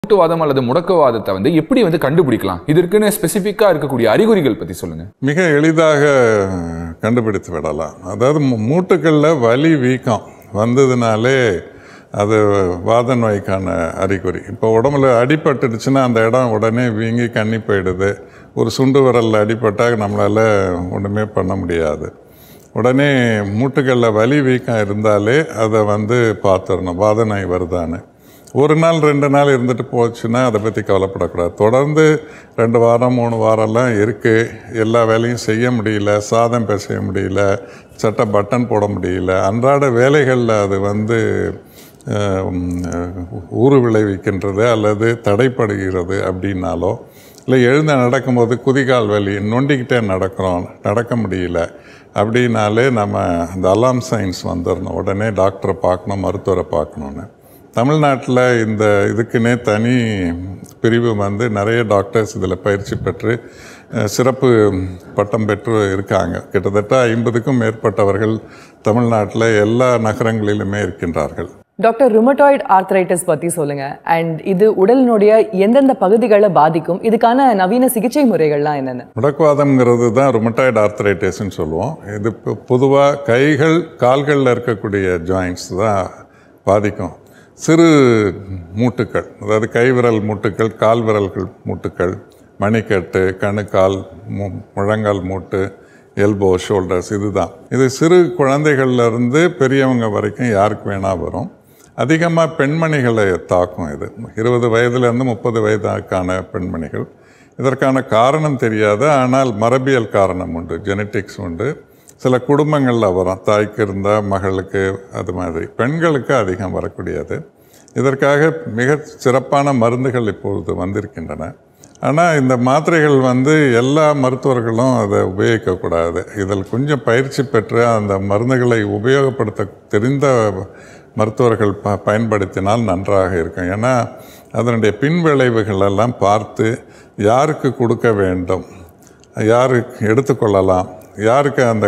மூட்டுவாதம் அல்லது முடக்குவாதத்தை வந்து எப்படி வந்து கண்டுபிடிக்கலாம் இதற்குன்னு ஸ்பெசிஃபிக்கா இருக்கக்கூடிய அறிகுறிகள் பத்தி சொல்லுங்க மிக எளிதாக கண்டுபிடித்து விடலாம் அதாவது மூ- மூட்டுக்கள்ல வலி வீக்கம் வந்ததுனாலே அது வாத நோய்க்கான அறிகுறி இப்போ உடம்புல அடிபட்டுடுச்சுன்னா அந்த இடம் உடனே வீங்கி கண்ணி போயிடுது ஒரு சுண்டு விரலில் அடிபட்டால் நம்மளால் ஒன்றுமே பண்ண முடியாது உடனே மூட்டுகளில் வலி வீக்கம் இருந்தாலே அதை வந்து பார்த்துடணும் வாத நோய் வருதான்னு ஒரு நாள் ரெண்டு நாள் இருந்துட்டு போச்சுன்னா அதை பற்றி கவலைப்படக்கூடாது தொடர்ந்து ரெண்டு வாரம் மூணு வாரம்லாம் இருக்குது எல்லா வேலையும் செய்ய முடியல சாதம் பிசைய முடியல சட்டை பட்டன் போட முடியல அன்றாட வேலைகளில் அது வந்து அஹ், உம், ஊறு விளைவிக்கின்றது அல்லது தடைப்படுகிறது அப்படின்னாலோ இல்லை எழுந்து நடக்கும்போது குதிகால் வலி நொண்டிக்கிட்டே நடக்கிறோம் நடக்க முடியல அப்படின்னாலே நம்ம அந்த அலாம் சயின்ஸ் வந்துடணும் உடனே டாக்டரை பார்க்கணும் மருத்துவரை பார்க்கணுன்னு தமிழ்நாட்டில் இந்த இதுக்குன்னே தனி பிரிவு வந்து நிறைய டாக்டர்ஸ் இதில் பயிற்சி பெற்று அஹ், சிறப்பு பட்டம் பெற்று இருக்காங்க கிட்டத்தட்ட ஐம்பதுக்கும் மேற்பட்டவர்கள் தமிழ்நாட்டில் எல்லா நகரங்களிலுமே இருக்கின்றார்கள் டாக்டர் ருமட்டாய்டு ஆர்த்ரைட்டிஸ் பத்தி சொல்லுங்க அண்ட் இது உடலினுடைய எந்தெந்த பகுதிகளை பாதிக்கும் இதுக்கான நவீன சிகிச்சை முறைகள்லாம் என்னென்ன முடக்குவாதம்ங்கிறது தான் ருமட்டாய்டு ஆர்த்தரைட்டிஸ்ன்னு சொல்லுவோம் இது பொதுவாக கைகள் கால்களில் இருக்கக்கூடிய ஜாயின்ட்ஸ் தான் பாதிக்கும் சிறு மூட்டுக்கள் அதாவது கைவிரல் மூட்டுக்கள் கால் விரல்கள் மூட்டுக்கள் மணிக்கட்டு கணுக்கால் மு முழங்கால் மூட்டு எல்போ ஷோல்டர்ஸ் இதுதான் இது சிறு குழந்தைகள்ல இருந்து பெரியவங்க வரைக்கும் யாருக்கு வேணா வரும் அதிகமாக பெண்மணிகளை தாக்கும் இது இருபது வயதுலேருந்து முப்பது வயதுக்கான பெண்மணிகள் இதற்கான காரணம் தெரியாது ஆனால் மரபியல் காரணம் உண்டு ஜெனட்டிக்ஸ் உண்டு சில குடும்பங்களில் வரும் தாய்க்கு இருந்தால் மகளுக்கு அது மாதிரி பெண்களுக்கு அதிகம் வரக்கூடியது இதற்காக மிக சிறப்பான மருந்துகள் இப்பொழுது வந்திருக்கின்றன ஆனால் இந்த மாத்திரைகள் வந்து எல்லா மருத்துவர்களும் அதை உபயோகிக்கக்கூடாது இதில் கொஞ்சம் பயிற்சி பெற்று அந்த மருந்துகளை உபயோகப்படுத்த தெரிந்த மருத்துவர்கள் ப பயன்படுத்தினால் நன்றாக இருக்கும் ஏன்னா அதனுடைய பின்விளைவுகள் எல்லாம் பார்த்து யாருக்கு கொடுக்க வேண்டும் யாருக்கு எடுத்துக்கொள்ளலாம் யாருக்கு அந்த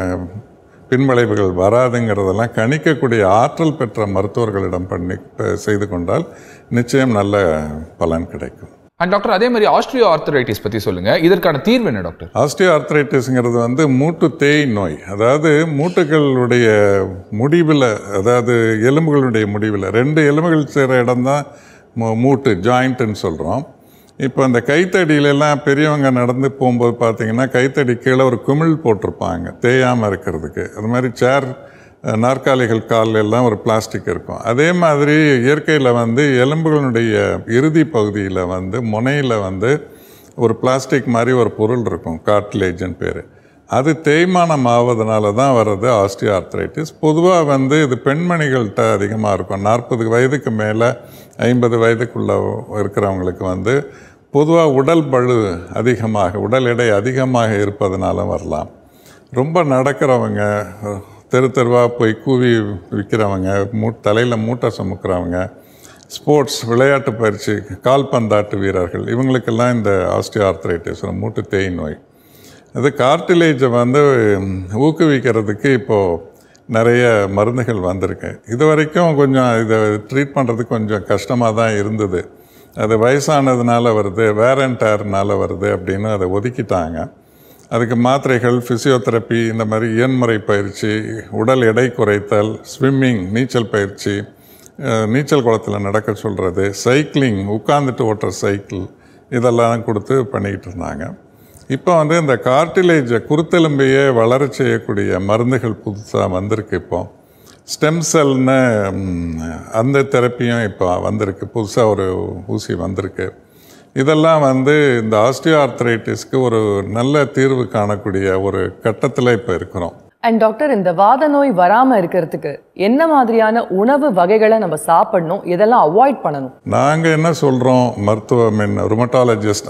பின்விளைவுகள் வராதுங்கிறதெல்லாம் கணிக்கக்கூடிய ஆற்றல் பெற்ற மருத்துவர்களிடம் பண்ணி ப- செய்து கொண்டால் நிச்சயம் நல்ல பலன் கிடைக்கும் அண்ட் டாக்டர் அதே மாதிரி ஆஸ்ட்ரியோ ஆர்த்தரைட்டிஸ் பத்தி சொல்லுங்க இதற்கான தீர்வு என்ன டாக்டர் ஆஸ்டியோ ஆர்த்ரைட்டிஸ்ங்கிறது வந்து மூட்டு தேய் நோய் அதாவது மூட்டுகளுடைய முடிவில் அதாவது எலும்புகளுடைய முடிவில் ரெண்டு எலும்புகள் சேர இடம்தான் மூ- மூட்டு ஜாயிண்ட்டுன்னு சொல்கிறோம் இப்போ அந்த கைத்தடியிலெல்லாம் பெரியவங்க நடந்து போகும்போது பார்த்தீங்கன்னா கைத்தடி கீழே ஒரு குமிழ் போட்டிருப்பாங்க தேயாமல் இருக்கிறதுக்கு அது மாதிரி சேர் அஹ், நாற்காலிகள் கால் எல்லாம் ஒரு பிளாஸ்டிக் இருக்கும் அதே மாதிரி இயற்கையில் வந்து எலும்புகளுடைய இறுதி பகுதியில் வந்து முனையில் வந்து ஒரு பிளாஸ்டிக் மாதிரி ஒரு பொருள் இருக்கும் கார்ட்லேஜ்னு பேர் அது தேய்மானம் ஆவதனால தான் வர்றது ஆஸ்டியோஆர்த்ரைட்டிஸ் பொதுவாக வந்து இது பெண்மணிகள்கிட்ட அதிகமாக இருக்கும் நாற்பது வயதுக்கு மேலே ஐம்பது வயதுக்குள்ள இருக்கிறவங்களுக்கு வந்து பொதுவாக உடல் பளு அதிகமாக உடல் எடை அதிகமாக இருப்பதனால வரலாம் ரொம்ப நடக்கிறவங்க தெரு தெருவாக போய் கூவி விற்கிறவங்க மூ தலையில் மூட்டை சுமக்கிறவங்க ஸ்போர்ட்ஸ் விளையாட்டு பயிற்சி கால்பந்தாட்டு வீரர்கள் இவங்களுக்கெல்லாம் இந்த ஆஸ்டியோஆர்த்ரைட்டிஸ் மூட்டு தேய் நோய் அது கார்டிலேஜை வந்து ம், ஊக்குவிக்கிறதுக்கு இப்போது நிறைய மருந்துகள் வந்திருக்கு இது வரைக்கும் கொஞ்சம் இதை ட்ரீட் பண்ணுறதுக்கு கொஞ்சம் கஷ்டமாக தான் இருந்தது அது வயசானதுனால வருது வேரண்டர்னால வருது அப்படின்னு அதை ஒதுக்கிட்டாங்க அதுக்கு மாத்திரைகள் ஃபிசியோதெரப்பி இந்த மாதிரி இயன்முறை பயிற்சி உடல் எடை குறைத்தல் ஸ்விம்மிங் நீச்சல் பயிற்சி அஹ், நீச்சல் குளத்தில் நடக்க சொல்கிறது சைக்கிளிங் உட்காந்துட்டு ஓட்டுற சைக்கிள் இதெல்லாம் கொடுத்து பண்ணிக்கிட்டு இருந்தாங்க இப்போ வந்து இந்த கார்டிலேஜை குருத்தெலும்பையே வளர செய்யக்கூடிய மருந்துகள் புதுசாக வந்திருக்கு இப்போ ஸ்டெம் செல்னு ம், அந்த தெரப்பியும் இப்போ வந்திருக்கு புதுசாக ஒரு ஊசி வந்திருக்கு இதெல்லாம் வந்து இந்த ஆஸ்டியோஆர்த்ரைட்டிஸ்க்கு ஒரு நல்ல தீர்வு காணக்கூடிய ஒரு கட்டத்தில் இப்போ இருக்கிறோம் அண்ட் டாக்டர் இந்த வாத நோய் வராம இருக்கிறதுக்கு என்ன மாதிரியான உணவு வகைகளை நம்ம சாப்பிடணும் இதெல்லாம் அவாய்ட் பண்ணணும் நாங்கள் என்ன சொல்கிறோம் மருத்துவ மீன் ருமட்டாலஜிஸ்ட்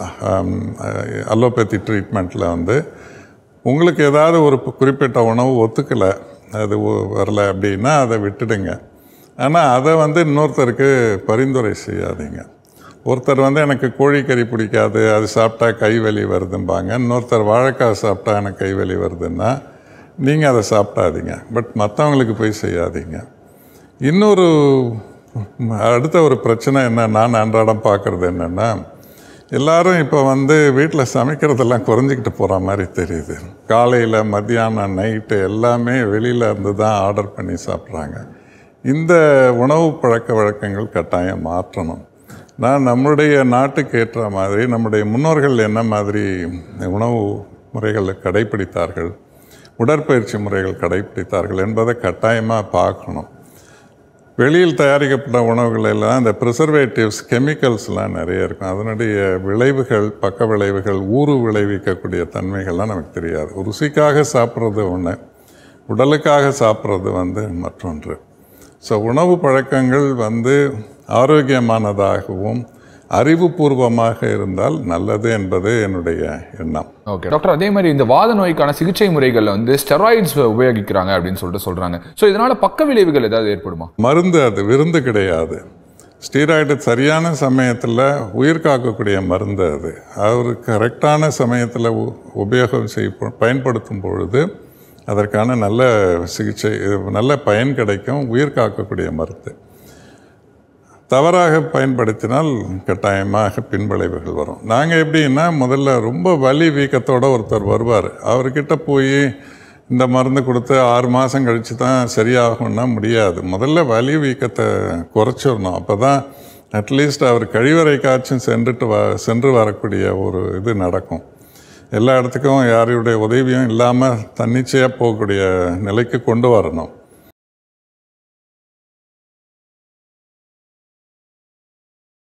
அலோபதி ட்ரீட்மெண்ட்டில் வந்து உங்களுக்கு ஏதாவது ஒரு கு- குறிப்பிட்ட உணவு ஒத்துக்கலை அது ஒ- வரல அப்படின்னா அதை விட்டுடுங்க ஆனால் அதை வந்து இன்னொருத்தருக்கு பரிந்துரை செய்யாதீங்க ஒருத்தர் வந்து எனக்கு கோழிக்கறி பிடிக்காது அது சாப்பிட்டா கை வலி வருதும்பாங்க இன்னொருத்தர் வாழைக்காய் சாப்பிட்டா எனக்கு கை வலி வருதுன்னா நீங்கள் அதை சாப்பிடாதீங்க பட் மற்றவங்களுக்கு போய் செய்யாதீங்க இன்னொரு அடுத்த ஒரு பிரச்சனை என்ன நான் அன்றாடம் பார்க்குறது என்னென்னா எல்லாரும் இப்போ வந்து வீட்டில் சமைக்கிறதெல்லாம் குறைஞ்சிக்கிட்டு போகிற மாதிரி தெரியுது காலையில் மத்தியானம் நைட்டு எல்லாமே வெளியில் இருந்து தான் ஆர்டர் பண்ணி சாப்பிட்றாங்க இந்த உணவு பழக்க வழக்கங்கள் கட்டாயம் மாற்றணும் நான் நம்முடைய நாட்டுக்கு ஏற்ற மாதிரி நம்முடைய முன்னோர்கள் என்ன மாதிரி உணவு முறைகளை கடைப்பிடித்தார்கள் உடற்பயிற்சி முறைகள் கடைப்பிடித்தார்கள் என்பதை கட்டாயமாக பார்க்கணும் வெளியில் தயாரிக்கப்பட்ட உணவுகள் எல்லாம் இந்த ப்ரிசர்வேட்டிவ்ஸ் கெமிக்கல்ஸ்லாம் நிறைய இருக்கும் அதனுடைய விளைவுகள் பக்க விளைவுகள் ஊறு விளைவிக்கக்கூடிய தன்மைகள்லாம் நமக்கு தெரியாது ருசிக்காக சாப்பிட்றது ஒன்று உடலுக்காக சாப்பிட்றது வந்து மற்றொன்று ஸோ உணவு பழக்கங்கள் வந்து ஆரோக்கியமானதாகவும் அறிவுபூர்வமாக இருந்தால் நல்லது என்பது என்னுடைய எண்ணம் ஓகே டாக்டர் அதே மாதிரி இந்த வாத நோய்க்கான சிகிச்சை முறைகள்ல வந்து ஸ்டெராய்ட்ஸ் உபயோகிக்கிறாங்க அப்படின்னு சொல்லிட்டு சொல்றாங்க ஸோ இதனால பக்க விளைவுகள் ஏதாவது ஏற்படுமா மருந்து அது விருந்து கிடையாது ஸ்டீராய்டு சரியான சமயத்தில் உயிர் காக்கக்கூடிய மருந்து அது அவர் கரெக்டான சமயத்தில் உ- உபயோகம் செய்ய பயன்படுத்தும் பொழுது அதற்கான நல்ல சிகிச்சை நல்ல பயன் கிடைக்கும் உயிர் காக்கக்கூடிய மருந்து தவறாக பயன்படுத்தினால் கட்டாயமாக பின்விளைவுகள் வரும் நாங்கள் எப்படின்னா முதல்ல ரொம்ப வலி வீக்கத்தோட ஒருத்தர் வருவார் அவர்கிட்ட போய் இந்த மருந்து கொடுத்து ஆறு மாதம் கழித்து தான் சரியாகும்னா முடியாது முதல்ல வலி வீக்கத்தை குறைச்சிடணும் அப்போ தான் அட்லீஸ்ட் அவர் கழிவறைக்காச்சும் சென்றுட்டு வ சென்று வரக்கூடிய ஒரு இது நடக்கும் எல்லா இடத்துக்கும் யாருடைய உதவியும் இல்லாமல் தன்னிச்சையாக போகக்கூடிய நிலைக்கு கொண்டு வரணும்